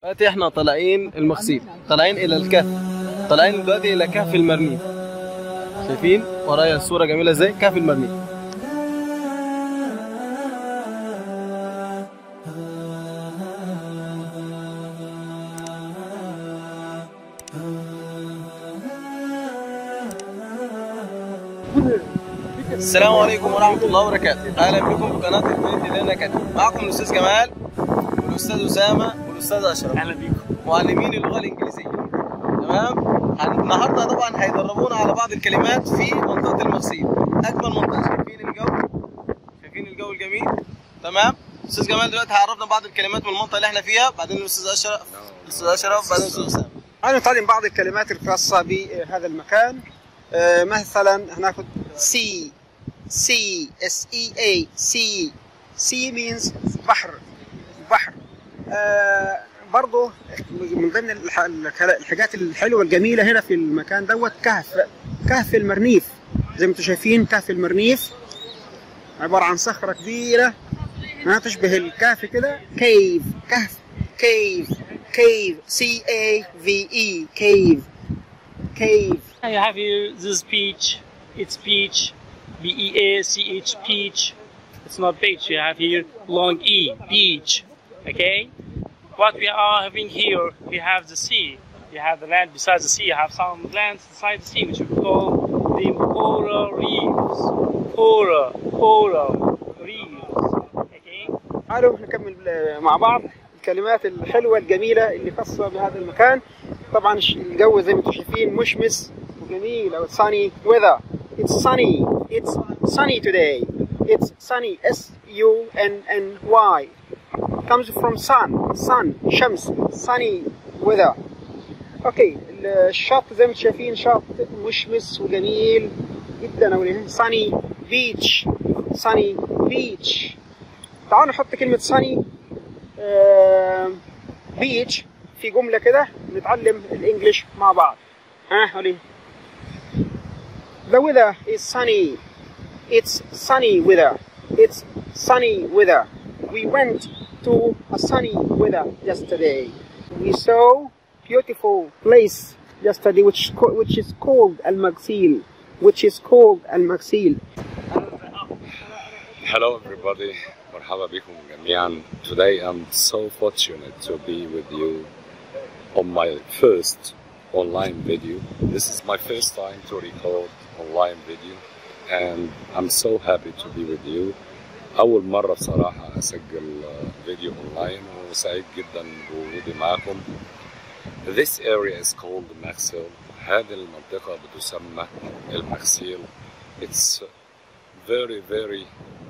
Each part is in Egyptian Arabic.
دلوقتي احنا طالعين المغسيل طالعين الى الكهف طالعين دلوقتي الى كهف المرميل شايفين ورايا الصوره جميله ازاي كهف المرميل السلام عليكم ورحمه الله وبركاته اهلا بكم في قناه البيت اللي انا كاتب معكم الاستاذ جمال والاستاذ اسامه والاستاذ اشرف اهلا بيكم معلمين اللغه الانجليزيه تمام هن- النهارده طبعا هيدربونا على بعض الكلمات في منطقه المغسيل اجمل منطقه شايفين الجو شايفين الجو الجميل تمام استاذ جمال دلوقتي هيعرفنا بعض الكلمات من المنطقه اللي احنا فيها بعدين الاستاذ اشرف الاستاذ اشرف بعدين الاستاذ اسامه أنا نتعلم بعض الكلمات الخاصة بهذا المكان آه، مثلا هناخد سي سي اس اي اي سي سي means بحر بحر آه، برضه من ضمن الح- الح- الحاجات الحلوة الجميلة هنا في المكان دوت كهف كهف المرنيف زي ما انتم شايفين كهف المرنيف عبارة عن صخرة كبيرة ما تشبه الكهف كده كيف كهف كيف cave C A V E cave cave You have here this beach. It's beach. B E A C H beach. It's not beach. You have here long E beach. Okay. What we are having here, we have the sea. You have the land beside the sea. You have some lands inside the sea, which we call the coral reefs. Coral, coral reefs. Okay. تعالوا نكمل مع بعض الكلمات الحلوة الجميلة اللي خاصة بهذا المكان طبعا الش- الجو زي ما انتم شايفين مشمس وجميل أو sunny weather it's sunny it's sunny today it's sunny S U N N Y comes from sun sun شمس sunny weather اوكي الشط زي ما انتم شايفين شط مشمس وجميل جدا او sunny beach sunny beach تعالوا نحط كلمة sunny بيتش في جملة كده نتعلم الانجليش مع بعض ها قولي The weather is sunny It's sunny weather It's sunny weather We went to a sunny weather yesterday We saw beautiful place yesterday which, co- which is called Al-Magsil which is called Al-Magsil Hello everybody, مرحبا بكم جميعا. Today I'm so fortunate to be with you on my first online video. This is my first time to record online video and I'm so happy to be with you. أول مرة بصراحة أسجل آه، فيديو أونلاين وسعيد جدا بوجودي معكم. This area is called Maxil. هذه المنطقة بتسمى المكسيل. It's very very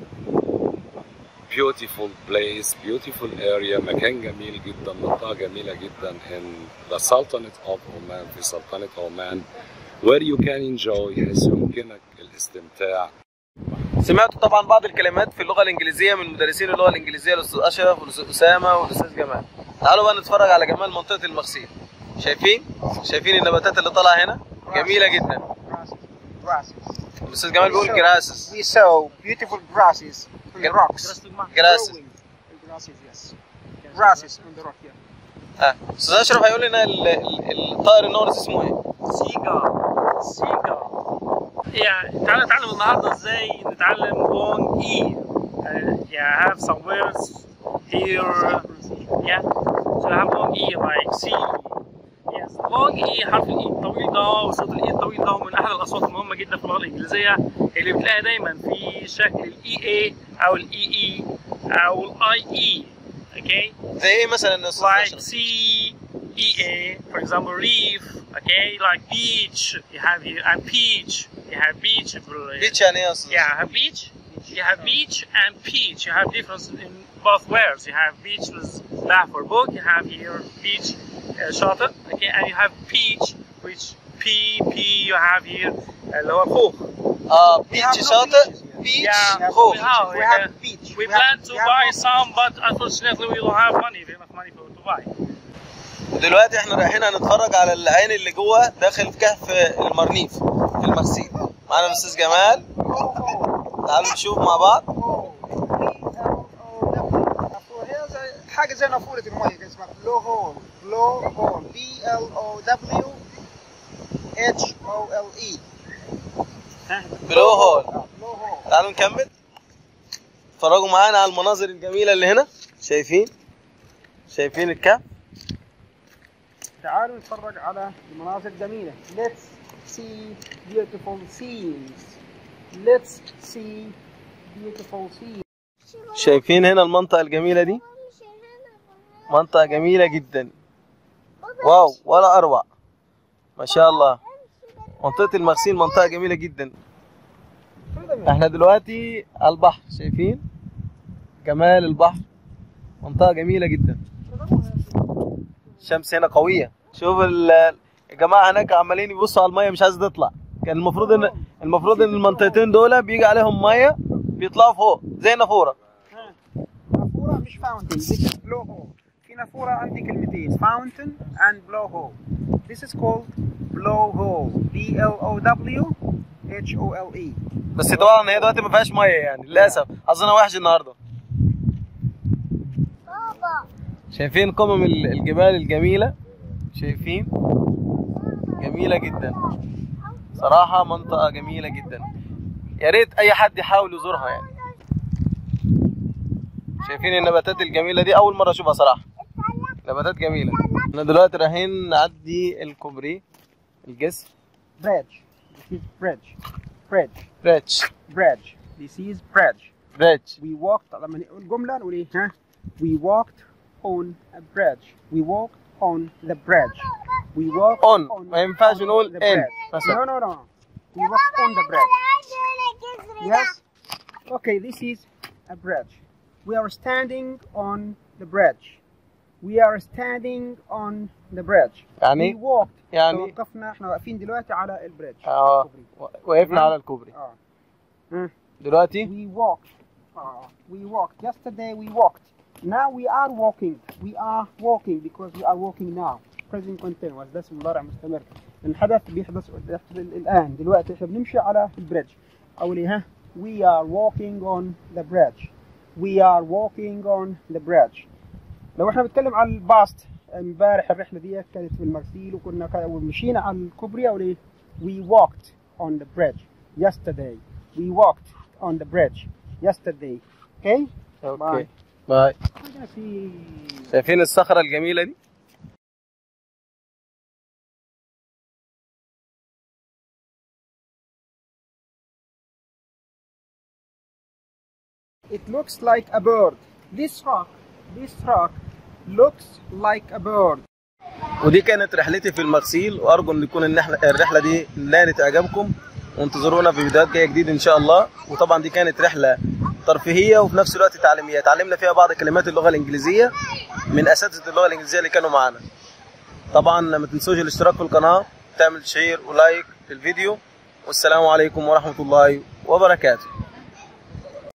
beautiful place, beautiful area, مكان جميل جدا، منطقة جميلة جدا in the Sultanate of Oman في سلطنة عمان where you can enjoy حيث يمكنك الاستمتاع سمعتوا طبعا بعض الكلمات في اللغه الانجليزيه من مدرسين اللغه الانجليزيه الاستاذ اشرف والاستاذ اسامه والاستاذ جمال تعالوا بقى نتفرج على جمال منطقه المغسيل شايفين شايفين النباتات اللي طالعه هنا جميله جدا الاستاذ جمال بيقول جراسس We saw beautiful grasses on the rocks جراسس growing. Grasses, yes. Grasses on the rock, yeah. ها استاذ اشرف هيقول لنا ال- ال- الطائر النورس اسمه ايه سيجا سيجا يعني تعالى نتعلم النهارده ازاي نتعلم long E. Uh, yeah, I have some words here. Yeah. So I have long E like C. Yes. long E حرف الإي الطويل ده وصوت الإي الطويل ده من أحد الأصوات المهمة جدا في اللغة الإنجليزية اللي بتلاقيها دايما في شكل الإي إي أو الإي إي أو الآي إي. Okay. زي ايه مثلا يا استاذ like اشرف C E A, for example, reef, okay, like beach, you have here, and peach, you have beach, uh, بيتش يعني ايه يا استاذ yeah, have beach, you have beach and peach, you have difference in both words, you have beach with laugh or book, you have here beach, uh, shelter, okay, and you have peach, which P, P, you have here, اللي هو خوخ. اه We have بيتش no شاطئ beaches here. بيتش Yeah, خوخ we have, We we have have- beach. We have- plan to we have buy no some, but unfortunately we don't have money, enough money for to buy. ودلوقتي احنا رايحين هنتفرج على العين اللي جوه داخل كهف المرنيف في المغسيل معانا الاستاذ جمال تعالوا نشوف مع بعض حاجه زي نافوره الميه كده اسمها بلو هول بلو هول بي ال او دبليو اتش او ال اي بلو هول بلو هول تعالوا نكمل اتفرجوا معانا على المناظر الجميله اللي هنا شايفين شايفين الكهف تعالوا نتفرج على المناظر الجميله let's see beautiful scenes let's see beautiful scenes شايفين هنا المنطقه الجميله دي منطقه جميله جدا واو ولا اروع ما شاء الله منطقه المغسيل منطقه جميله جدا احنا دلوقتي على البحر شايفين جمال البحر منطقه جميله جدا الشمس هنا قويه شوف ال- الجماعه هناك عمالين يبصوا على الميه مش عايزه تطلع كان المفروض ان المفروض ان المنطقتين دول بيجي عليهم ميه بيطلعوا فوق زي نافوره نافوره مش فاونتن this is blow hole في نافوره عندي كلمتين fountain and blow hole this is called blow hole B L O W H O L E بس طبعا هي دلوقتي ما فيهاش ميه يعني للاسف حظنا وحش النهارده شايفين قمم ال- الجبال الجميله شايفين جميله جدا صراحه منطقه جميله جدا يا ريت اي حد يحاول يزورها يعني شايفين النباتات الجميله دي اول مره اشوفها صراحه نباتات جميله احنا دلوقتي رايحين نعدي الكوبري الجسر bridge this is bridge bridge بريتش bridge this is bridge بريتش we walked لما نقول جملة نقول ايه ها we walked on a bridge we walked on the bridge we walked On. ما ينفعش نقول the in bridge. مثلا. no no no we walked on the bridge yes okay this is a bridge we are standing on the bridge we are standing on the bridge يعني we walked يعني توقفنا احنا واقفين دلوقتي على البريدج اه الكوبري. وقفنا على الكوبري اه دلوقتي We walked. Uh, we walked. Yesterday we walked. Now we are walking. We are walking because we are walking now. Present continuous. ده اسم مضارع مستمر. الحدث بيحدث بيحدث الآن. دلوقتي احنا بنمشي على البريدج. أول إيه ها؟ We are walking on the bridge. We are walking on the bridge. لو احنا بنتكلم عن الباست امبارح الرحلة دي كانت في المرسيل وكنا كا- ومشينا على الكوبري أو إيه؟ We walked on the bridge yesterday. We walked on the bridge yesterday. Okay? اوكي باي حاجة في شايفين الصخرة الجميلة دي It looks like a bird. This rock, this rock looks like a bird. ودي كانت رحلتي في المرسيل وارجو ان يكون ان احنا الرحله دي نالت اعجابكم وانتظرونا في فيديوهات جايه جديد ان شاء الله وطبعا دي كانت رحله ترفيهيه وفي نفس الوقت تعليميه تعلمنا فيها بعض كلمات اللغه الانجليزيه من اساتذه اللغه الانجليزيه اللي كانوا معانا طبعا ما تنسوش الاشتراك في القناه تعمل شير ولايك في الفيديو والسلام عليكم ورحمه الله وبركاته